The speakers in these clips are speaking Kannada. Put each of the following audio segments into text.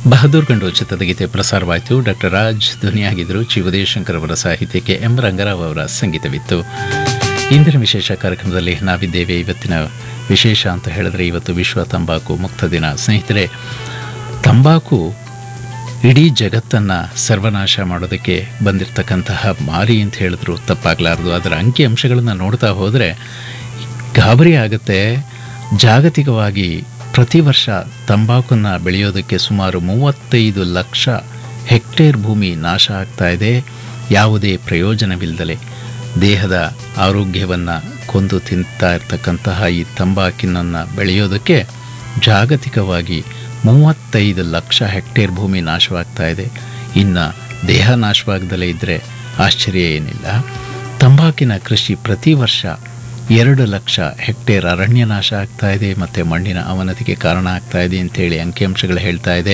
ಬಹದ್ದೂರ್ ಗಂಡು ಚಿತ್ರದ ಗೀತೆ ಪ್ರಸಾರವಾಯಿತು ಡಾಕ್ಟರ್ ರಾಜ್ ಧ್ವನಿಯಾಗಿದ್ದರು ಚಿ ಉದಯಶಂಕರ್ ಅವರ ಸಾಹಿತ್ಯಕ್ಕೆ ಎಂ ರಂಗರಾವ್ ಅವರ ಸಂಗೀತವಿತ್ತು ಇಂದಿನ ವಿಶೇಷ ಕಾರ್ಯಕ್ರಮದಲ್ಲಿ ನಾವಿದ್ದೇವೆ ಇವತ್ತಿನ ವಿಶೇಷ ಅಂತ ಹೇಳಿದ್ರೆ ಇವತ್ತು ವಿಶ್ವ ತಂಬಾಕು ಮುಕ್ತ ದಿನ ಸ್ನೇಹಿತರೆ ತಂಬಾಕು ಇಡೀ ಜಗತ್ತನ್ನು ಸರ್ವನಾಶ ಮಾಡೋದಕ್ಕೆ ಬಂದಿರತಕ್ಕಂತಹ ಮಾರಿ ಅಂತ ಹೇಳಿದ್ರು ತಪ್ಪಾಗಲಾರದು ಅದರ ಅಂಕಿ ಅಂಶಗಳನ್ನು ನೋಡ್ತಾ ಹೋದರೆ ಗಾಬರಿ ಆಗುತ್ತೆ ಜಾಗತಿಕವಾಗಿ ಪ್ರತಿ ವರ್ಷ ತಂಬಾಕನ್ನು ಬೆಳೆಯೋದಕ್ಕೆ ಸುಮಾರು ಮೂವತ್ತೈದು ಲಕ್ಷ ಹೆಕ್ಟೇರ್ ಭೂಮಿ ನಾಶ ಆಗ್ತಾ ಇದೆ ಯಾವುದೇ ಪ್ರಯೋಜನವಿಲ್ಲದಲೆ ದೇಹದ ಆರೋಗ್ಯವನ್ನು ಕೊಂದು ತಿಂತಾ ಇರ್ತಕ್ಕಂತಹ ಈ ತಂಬಾಕಿನನ್ನು ಬೆಳೆಯೋದಕ್ಕೆ ಜಾಗತಿಕವಾಗಿ ಮೂವತ್ತೈದು ಲಕ್ಷ ಹೆಕ್ಟೇರ್ ಭೂಮಿ ನಾಶವಾಗ್ತಾ ಇದೆ ಇನ್ನು ದೇಹ ನಾಶವಾಗದಲೇ ಇದ್ದರೆ ಆಶ್ಚರ್ಯ ಏನಿಲ್ಲ ತಂಬಾಕಿನ ಕೃಷಿ ಪ್ರತಿ ವರ್ಷ ಎರಡು ಲಕ್ಷ ಹೆಕ್ಟೇರ್ ಅರಣ್ಯ ನಾಶ ಆಗ್ತಾ ಇದೆ ಮತ್ತು ಮಣ್ಣಿನ ಅವನತಿಗೆ ಕಾರಣ ಆಗ್ತಾ ಇದೆ ಅಂತೇಳಿ ಅಂಕಿಅಂಶಗಳು ಹೇಳ್ತಾ ಇದೆ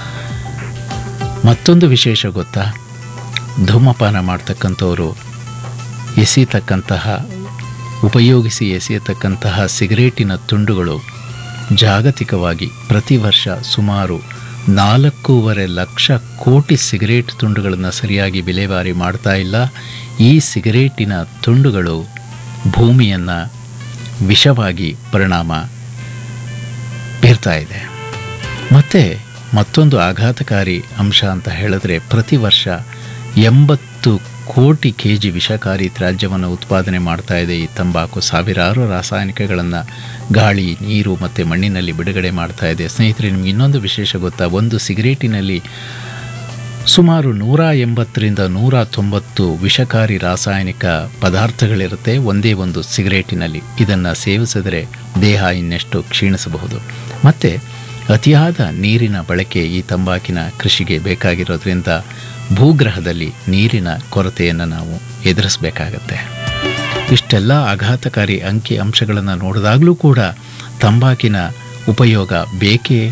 ಮತ್ತೊಂದು ವಿಶೇಷ ಗೊತ್ತಾ ಧೂಮಪಾನ ಮಾಡ್ತಕ್ಕಂಥವರು ಎಸೆಯತಕ್ಕಂತಹ ಉಪಯೋಗಿಸಿ ಎಸೆಯತಕ್ಕಂತಹ ಸಿಗರೇಟಿನ ತುಂಡುಗಳು ಜಾಗತಿಕವಾಗಿ ಪ್ರತಿ ವರ್ಷ ಸುಮಾರು ನಾಲ್ಕೂವರೆ ಲಕ್ಷ ಕೋಟಿ ಸಿಗರೇಟ್ ತುಂಡುಗಳನ್ನು ಸರಿಯಾಗಿ ವಿಲೇವಾರಿ ಮಾಡ್ತಾ ಇಲ್ಲ ಈ ಸಿಗರೇಟಿನ ತುಂಡುಗಳು ಭೂಮಿಯನ್ನು ವಿಷವಾಗಿ ಪರಿಣಾಮ ಬೀರ್ತಾ ಇದೆ ಮತ್ತು ಮತ್ತೊಂದು ಆಘಾತಕಾರಿ ಅಂಶ ಅಂತ ಹೇಳಿದ್ರೆ ಪ್ರತಿ ವರ್ಷ ಎಂಬತ್ತು ಕೋಟಿ ಕೆ ಜಿ ವಿಷಕಾರಿ ತ್ಯಾಜ್ಯವನ್ನು ಉತ್ಪಾದನೆ ಮಾಡ್ತಾ ಇದೆ ಈ ತಂಬಾಕು ಸಾವಿರಾರು ರಾಸಾಯನಿಕಗಳನ್ನು ಗಾಳಿ ನೀರು ಮತ್ತು ಮಣ್ಣಿನಲ್ಲಿ ಬಿಡುಗಡೆ ಮಾಡ್ತಾ ಇದೆ ಸ್ನೇಹಿತರೆ ನಿಮ್ಗೆ ಇನ್ನೊಂದು ವಿಶೇಷ ಗೊತ್ತಾ ಒಂದು ಸಿಗರೇಟಿನಲ್ಲಿ ಸುಮಾರು ನೂರ ಎಂಬತ್ತರಿಂದ ನೂರ ತೊಂಬತ್ತು ವಿಷಕಾರಿ ರಾಸಾಯನಿಕ ಪದಾರ್ಥಗಳಿರುತ್ತೆ ಒಂದೇ ಒಂದು ಸಿಗರೇಟಿನಲ್ಲಿ ಇದನ್ನು ಸೇವಿಸಿದರೆ ದೇಹ ಇನ್ನೆಷ್ಟು ಕ್ಷೀಣಿಸಬಹುದು ಮತ್ತು ಅತಿಯಾದ ನೀರಿನ ಬಳಕೆ ಈ ತಂಬಾಕಿನ ಕೃಷಿಗೆ ಬೇಕಾಗಿರೋದ್ರಿಂದ ಭೂಗ್ರಹದಲ್ಲಿ ನೀರಿನ ಕೊರತೆಯನ್ನು ನಾವು ಎದುರಿಸಬೇಕಾಗತ್ತೆ ಇಷ್ಟೆಲ್ಲ ಆಘಾತಕಾರಿ ಅಂಕಿ ಅಂಶಗಳನ್ನು ನೋಡಿದಾಗಲೂ ಕೂಡ ತಂಬಾಕಿನ ಉಪಯೋಗ ಬೇಕೇ